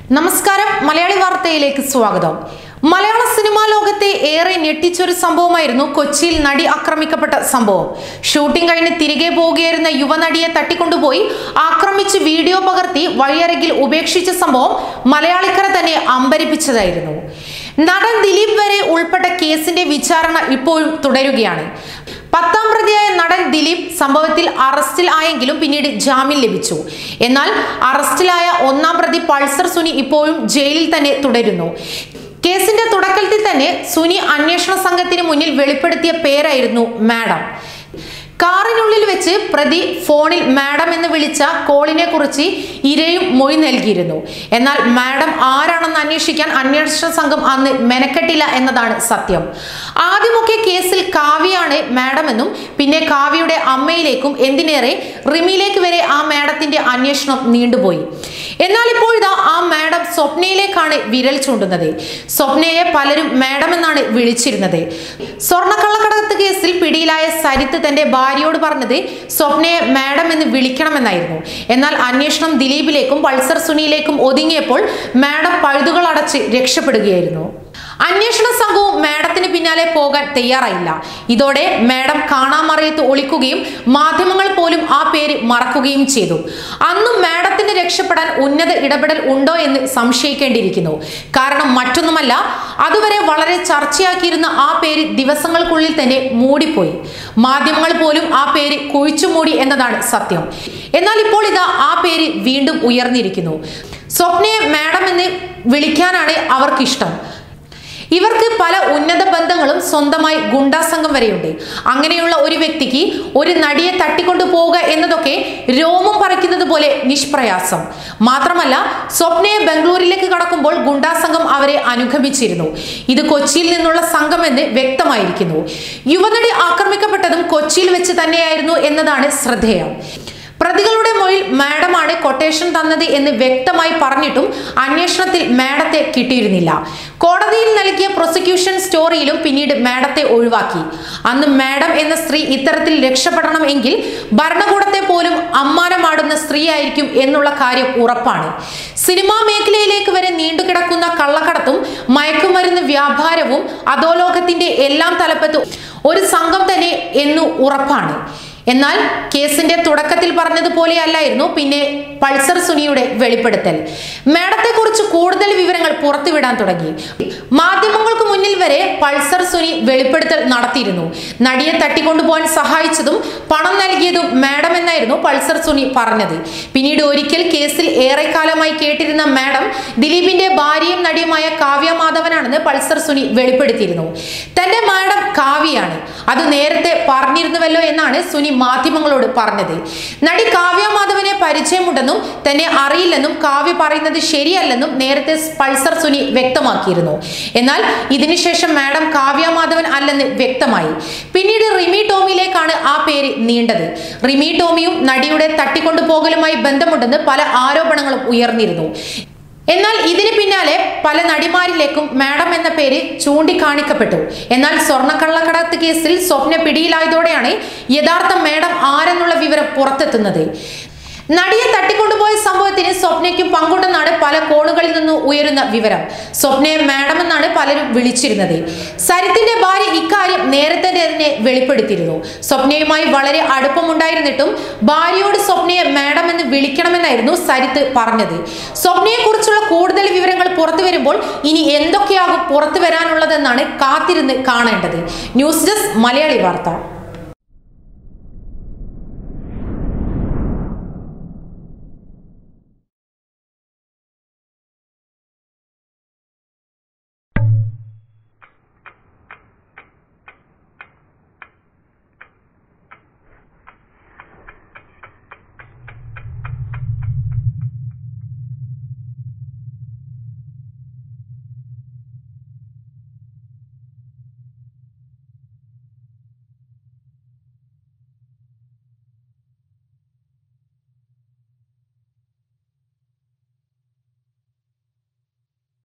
നമസ്കാരം മലയാളി വാർത്തയിലേക്ക് സ്വാഗതം മലയാള സിനിമാ ലോകത്തെ ഏറെ ഞെട്ടിച്ചൊരു സംഭവമായിരുന്നു കൊച്ചിയിൽ നടി ആക്രമിക്കപ്പെട്ട സംഭവം ഷൂട്ടിംഗ് കഴിഞ്ഞ് തിരികെ പോവുകയായിരുന്ന യുവനടിയെ തട്ടിക്കൊണ്ടുപോയി ആക്രമിച്ച് വീഡിയോ പകർത്തി വഴിയരികിൽ ഉപേക്ഷിച്ച സംഭവം മലയാളിക്കര തന്നെ അമ്പരിപ്പിച്ചതായിരുന്നു നടൻ ദിലീപ് വരെ ഉൾപ്പെട്ട കേസിന്റെ വിചാരണ ഇപ്പോഴും തുടരുകയാണ് പത്താം പ്രതിയായ നടൻ ദിലീപ് സംഭവത്തിൽ അറസ്റ്റിൽ ആയെങ്കിലും പിന്നീട് ജാമ്യം ലഭിച്ചു എന്നാൽ അറസ്റ്റിലായ ഒന്നാം പ്രതി പൾസർ സുനി ഇപ്പോഴും ജയിലിൽ തന്നെ തുടരുന്നു കേസിന്റെ തുടക്കത്തിൽ തന്നെ സുനി അന്വേഷണ സംഘത്തിന് മുന്നിൽ വെളിപ്പെടുത്തിയ പേരായിരുന്നു മാഡം കാറിനുള്ളിൽ വെച്ച് പ്രതി ഫോണിൽ മാഡം എന്ന് വിളിച്ച കോളിനെ കുറിച്ച് ഇരയും മൊഴി നൽകിയിരുന്നു എന്നാൽ മാഡം ആരാണെന്ന് അന്വേഷിക്കാൻ അന്വേഷണ സംഘം അന്ന് മെനക്കെട്ടില്ല എന്നതാണ് സത്യം ആദ്യമൊക്കെ കേസിൽ കാവ്യയാണ് മാഡം എന്നും പിന്നെ കാവ്യയുടെ അമ്മയിലേക്കും എന്തിനേറെ റിമിയിലേക്ക് വരെ ആ മാഡത്തിന്റെ അന്വേഷണം നീണ്ടുപോയി എന്നാൽ ഇപ്പോൾ ഇതാ ആ മാഡം സ്വപ്നയിലേക്കാണ് വിരൽ ചൂണ്ടുന്നത് സ്വപ്നയെ പലരും മാഡം എന്നാണ് വിളിച്ചിരുന്നത് സ്വർണ്ണക്കള്ളക്കടത്ത് കേസിൽ പിടിയിലായ സരിത്ത് തന്റെ ഭാര്യയോട് പറഞ്ഞത് സ്വപ്നയെ മാഡം എന്ന് വിളിക്കണമെന്നായിരുന്നു എന്നാൽ അന്വേഷണം ദിലീപിലേക്കും പൾസർ സുനിയിലേക്കും ഒതുങ്ങിയപ്പോൾ മാഡം പഴുതുകൾ അടച്ച് രക്ഷപ്പെടുകയായിരുന്നു അന്വേഷണ സംഘവും മാഡത്തിന് പിന്നാലെ പോകാൻ തയ്യാറായില്ല ഇതോടെ മാഡം കാണാമറയത്ത് ഒളിക്കുകയും മാധ്യമങ്ങൾ പോലും ആ പേര് മറക്കുകയും ചെയ്തു അന്നും മാഡത്തിന് രക്ഷപ്പെടാൻ ഉന്നത ഇടപെടൽ ഉണ്ടോ എന്ന് സംശയിക്കേണ്ടിയിരിക്കുന്നു കാരണം മറ്റൊന്നുമല്ല അതുവരെ വളരെ ചർച്ചയാക്കിയിരുന്ന ആ പേര് ദിവസങ്ങൾക്കുള്ളിൽ തന്നെ മൂടിപ്പോയി മാധ്യമങ്ങൾ പോലും ആ പേര് കുഴിച്ചുമൂടി എന്നതാണ് സത്യം എന്നാൽ ഇപ്പോൾ ഇതാ ആ പേര് വീണ്ടും ഉയർന്നിരിക്കുന്നു സ്വപ്നയെ മാഡം എന്ന് വിളിക്കാനാണ് അവർക്കിഷ്ടം ഇവർക്ക് പല ഉന്നത ബന്ധങ്ങളും സ്വന്തമായി ഗുണ്ടാ സംഘം വരെയുണ്ട് അങ്ങനെയുള്ള ഒരു വ്യക്തിക്ക് ഒരു നടിയെ തട്ടിക്കൊണ്ടു പോവുക എന്നതൊക്കെ രോമം പറിക്കുന്നത് പോലെ നിഷ്പ്രയാസം മാത്രമല്ല സ്വപ്നയെ ബംഗളൂരിലേക്ക് കടക്കുമ്പോൾ ഗുണ്ടാ സംഘം അവരെ അനുഗമിച്ചിരുന്നു ഇത് കൊച്ചിയിൽ നിന്നുള്ള സംഘമെന്ന് വ്യക്തമായിരിക്കുന്നു യുവനടി ആക്രമിക്കപ്പെട്ടതും കൊച്ചിയിൽ വെച്ച് തന്നെയായിരുന്നു എന്നതാണ് ശ്രദ്ധേയം പ്രതികളുടെ മൊഴിയിൽ മാഡമാണ് കൊട്ടേഷൻ തന്നത് എന്ന് വ്യക്തമായി പറഞ്ഞിട്ടും അന്വേഷണത്തിൽ മാഡത്തെ കിട്ടിയിരുന്നില്ല കോടതിയിൽ നൽകിയ പ്രോസിക്യൂഷൻ സ്റ്റോറിയിലും പിന്നീട് മാഡത്തെ ഒഴിവാക്കി അന്ന് മാഡം എന്ന സ്ത്രീ ഇത്തരത്തിൽ രക്ഷപ്പെടണം എങ്കിൽ ഭരണകൂടത്തെ പോലും അമ്മാനമാടുന്ന സ്ത്രീയായിരിക്കും എന്നുള്ള കാര്യം ഉറപ്പാണ് സിനിമാ മേഖലയിലേക്ക് വരെ നീണ്ടുകിടക്കുന്ന കള്ളക്കടത്തും മയക്കുമരുന്ന് വ്യാപാരവും അധോലോകത്തിന്റെ എല്ലാം തലപ്പത്തും ഒരു സംഘം തന്നെ എന്നു ഉറപ്പാണ് എന്നാൽ കേസിന്റെ തുടക്കത്തിൽ പറഞ്ഞതുപോലെ അല്ലായിരുന്നു പിന്നെ പൾസർ സുനിയുടെ വെളിപ്പെടുത്തൽ മേഡത്തെ കുറിച്ച് കൂടുതൽ വിവരങ്ങൾ പുറത്തുവിടാൻ തുടങ്ങി മാധ്യമങ്ങൾക്ക് മുന്നിൽ വരെ പൾസർ സുനി വെളിപ്പെടുത്തൽ നടത്തിയിരുന്നു നടിയെ തട്ടിക്കൊണ്ടുപോകാൻ സഹായിച്ചതും പണം നൽകിയതും മാഡം എന്നായിരുന്നു പൾസർ സുനി പറഞ്ഞത് പിന്നീട് ഒരിക്കൽ കേസിൽ ഏറെക്കാലമായി കേട്ടിരുന്ന മാഡം ദിലീപിന്റെ ഭാര്യയും നടിയുമായ കാവ്യ മാധവനാണെന്ന് പൾസർ സുനി വെളിപ്പെടുത്തിയിരുന്നു തന്റെ മാഡം കാവ്യയാണ് അത് നേരത്തെ പറഞ്ഞിരുന്നുവല്ലോ എന്നാണ് സുനി മാധ്യമങ്ങളോട് പറഞ്ഞത് നടി കാവ്യ മാധവനെ പരിചയമുണ്ടെന്നും തന്നെ അറിയില്ലെന്നും കാവ്യ പറയുന്നത് ശരിയല്ലെന്നും നേരത്തെ പൾസർ സുനി വ്യക്തമാക്കിയിരുന്നു എന്നാൽ ഇതിനുശേഷം മാഡം കാവ്യ മാധവൻ അല്ലെന്ന് വ്യക്തമായി പിന്നീട് റിമി ടോമിയിലേക്കാണ് ആ പേര് നീണ്ടത് റിമി ടോമിയും നടിയുടെ തട്ടിക്കൊണ്ടുപോകലുമായി ബന്ധമുണ്ടെന്ന് പല ആരോപണങ്ങളും ഉയർന്നിരുന്നു എന്നാൽ ഇതിന് പിന്നാലെ പല നടിമാരിലേക്കും മാഡം എന്ന പേര് ചൂണ്ടിക്കാണിക്കപ്പെട്ടു എന്നാൽ സ്വർണ്ണക്കള്ളക്കടത്ത് കേസിൽ സ്വപ്ന പിടിയിലായതോടെയാണ് യഥാർത്ഥ മാഡം ആരെന്നുള്ള വിവരം പുറത്തെത്തുന്നത് നടിയെ തട്ടിക്കൊണ്ടുപോയ സംഭവത്തിന് സ്വപ്നയ്ക്കും പങ്കുണ്ടെന്നാണ് പല കോണുകളിൽ നിന്ന് ഉയരുന്ന വിവരം സ്വപ്നയെ മാഡം എന്നാണ് പലരും വിളിച്ചിരുന്നത് സരിത്തിന്റെ ഭാര്യ ഇക്കാര്യം നേരത്തെ തന്നെ വെളിപ്പെടുത്തിയിരുന്നു സ്വപ്നയുമായി വളരെ അടുപ്പമുണ്ടായിരുന്നിട്ടും ഭാര്യയോട് സ്വപ്നയെ മാഡം എന്ന് വിളിക്കണമെന്നായിരുന്നു സരിത്ത് പറഞ്ഞത് സ്വപ്നയെ കുറിച്ചുള്ള കൂടുതൽ വിവരങ്ങൾ പുറത്തു വരുമ്പോൾ ഇനി എന്തൊക്കെയാകും പുറത്തു വരാനുള്ളതെന്നാണ് കാത്തിരുന്ന് കാണേണ്ടത് ന്യൂസ് ഡെസ്ക് മലയാളി വാർത്ത